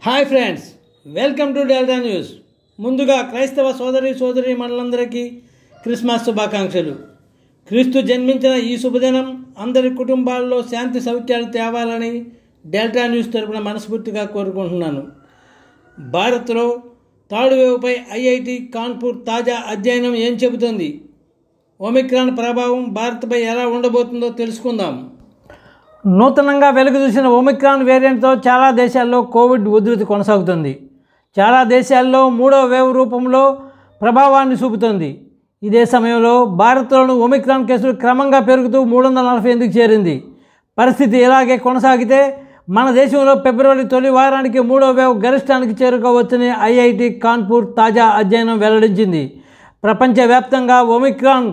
hi friends welcome to delta news ముందుగా క్రైస్తవ సోదరి సోదరి మనలందరికీ క్రిస్మస్ శుభాకాంక్షలు క్రీస్తు జన్మించిన ఈ శుభదినం అందరి కుటుంబాల్లో శాంతి సౌఖ్యాలు తేవాలని డెల్టా న్యూస్ తరపున మనస్ఫూర్తిగా కోరుకుంటున్నాను భారత్లో థర్డ్ వేవ్పై ఐఐటి కాన్పూర్ తాజా అధ్యయనం ఏం చెబుతుంది ఒమిక్రాన్ ప్రభావం భారత్పై ఎలా ఉండబోతుందో తెలుసుకుందాం నూతనంగా వెలుగు చూసిన ఒమిక్రాన్ వేరియంట్తో చాలా దేశాల్లో కోవిడ్ ఉధృతి కొనసాగుతుంది చాలా దేశాల్లో మూడో వేవ్ రూపంలో ప్రభావాన్ని చూపుతుంది ఇదే సమయంలో భారత్లోని ఒమిక్రాన్ కేసులు క్రమంగా పెరుగుతూ మూడు వందల నలభై ఎనిమిదికి చేరింది పరిస్థితి ఇలాగే కొనసాగితే మన దేశంలో ఫిబ్రవరి తొలి వారానికి మూడో వేవ్ గరిష్టానికి చేరుకోవచ్చని ఐఐటి కాన్పూర్ తాజా అధ్యయనం వెల్లడించింది ప్రపంచవ్యాప్తంగా ఒమిక్రాన్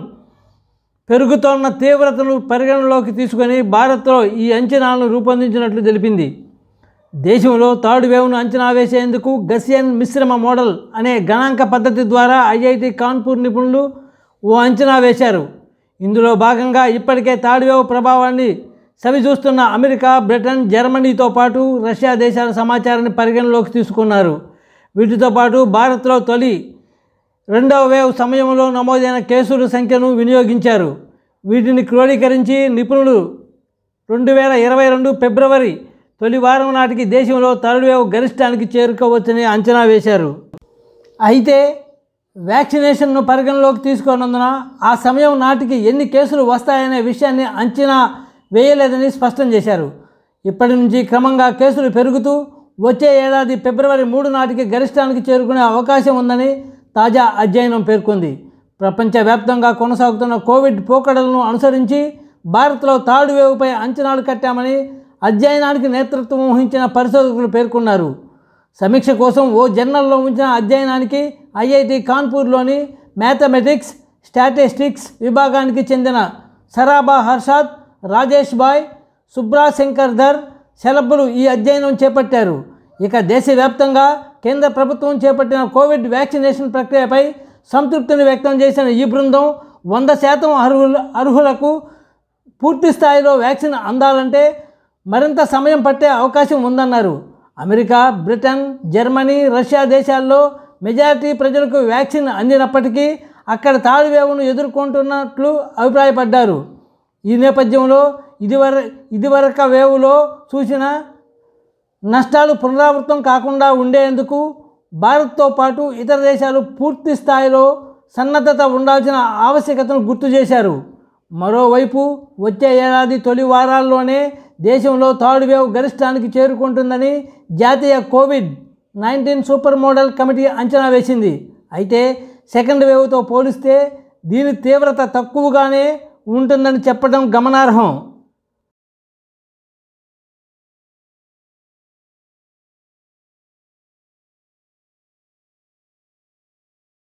పెరుగుతోన్న తీవ్రతను పరిగణలోకి తీసుకొని భారత్లో ఈ అంచనాలను రూపొందించినట్లు తెలిపింది దేశంలో థర్డ్ వేవ్ను అంచనా వేసేందుకు గసియన్ మిశ్రమ మోడల్ అనే గణాంక పద్ధతి ద్వారా ఐఐటి కాన్పూర్ నిపుణులు ఓ అంచనా వేశారు ఇందులో భాగంగా ఇప్పటికే థర్డ్ వేవ్ ప్రభావాన్ని సవిచూస్తున్న అమెరికా బ్రిటన్ జర్మనీతో పాటు రష్యా దేశాల సమాచారాన్ని పరిగణలోకి తీసుకున్నారు వీటితో పాటు భారత్లో తొలి రెండవ వేవ్ సమయంలో నమోదైన కేసుల సంఖ్యను వినియోగించారు వీటిని క్రోడీకరించి నిపుణులు రెండు వేల ఇరవై రెండు ఫిబ్రవరి తొలి వారం నాటికి దేశంలో థర్డ్ వేవ్ గరిష్టానికి చేరుకోవచ్చని అంచనా వేశారు అయితే వ్యాక్సినేషన్ను పరిగణలోకి తీసుకున్నందున ఆ సమయం నాటికి ఎన్ని కేసులు వస్తాయనే విషయాన్ని అంచనా వేయలేదని స్పష్టం చేశారు ఇప్పటి నుంచి క్రమంగా కేసులు పెరుగుతూ వచ్చే ఏడాది ఫిబ్రవరి మూడు నాటికి గరిష్టానికి చేరుకునే అవకాశం ఉందని తాజా అధ్యయనం పేర్కొంది ప్రపంచవ్యాప్తంగా కొనసాగుతున్న కోవిడ్ పోకడలను అనుసరించి భారత్లో థర్డ్ వేవ్పై అంచనాలు కట్టామని అధ్యయనానికి నేతృత్వం వహించిన పరిశోధకులు పేర్కొన్నారు సమీక్ష కోసం ఓ జర్నల్లో ఉంచిన అధ్యయనానికి ఐఐటి కాన్పూర్లోని మ్యాథమెటిక్స్ స్టాటిస్టిక్స్ విభాగానికి చెందిన సరాబా హర్షాద్ రాజేష్ బాయ్ సుబ్రా శంకర్ ధర్ సెలబ్బులు ఈ అధ్యయనం చేపట్టారు ఇక దేశవ్యాప్తంగా కేంద్ర ప్రభుత్వం చేపట్టిన కోవిడ్ వ్యాక్సినేషన్ ప్రక్రియపై సంతృప్తిని వ్యక్తం చేసిన ఈ బృందం వంద శాతం అర్హుల అర్హులకు పూర్తి స్థాయిలో వ్యాక్సిన్ అందాలంటే మరింత సమయం పట్టే అవకాశం ఉందన్నారు అమెరికా బ్రిటన్ జర్మనీ రష్యా దేశాల్లో మెజారిటీ ప్రజలకు వ్యాక్సిన్ అందినప్పటికీ అక్కడ తాడు వేవును ఎదుర్కొంటున్నట్లు అభిప్రాయపడ్డారు ఈ నేపథ్యంలో ఇదివర ఇదివరక వేవులో చూసిన నష్టాలు పునరావృతం కాకుండా ఉండేందుకు భారత్తో పాటు ఇతర దేశాలు పూర్తి స్థాయిలో సన్నద్ధత ఉండాల్సిన ఆవశ్యకతను గుర్తు చేశారు మరోవైపు వచ్చే ఏడాది తొలి వారాల్లోనే దేశంలో థర్డ్ వేవ్ గరిష్టానికి చేరుకుంటుందని జాతీయ Covid nineteen super model committee అంచనా వేసింది అయితే సెకండ్ వేవ్తో పోలిస్తే దీని తీవ్రత తక్కువగానే ఉంటుందని చెప్పడం గమనార్హం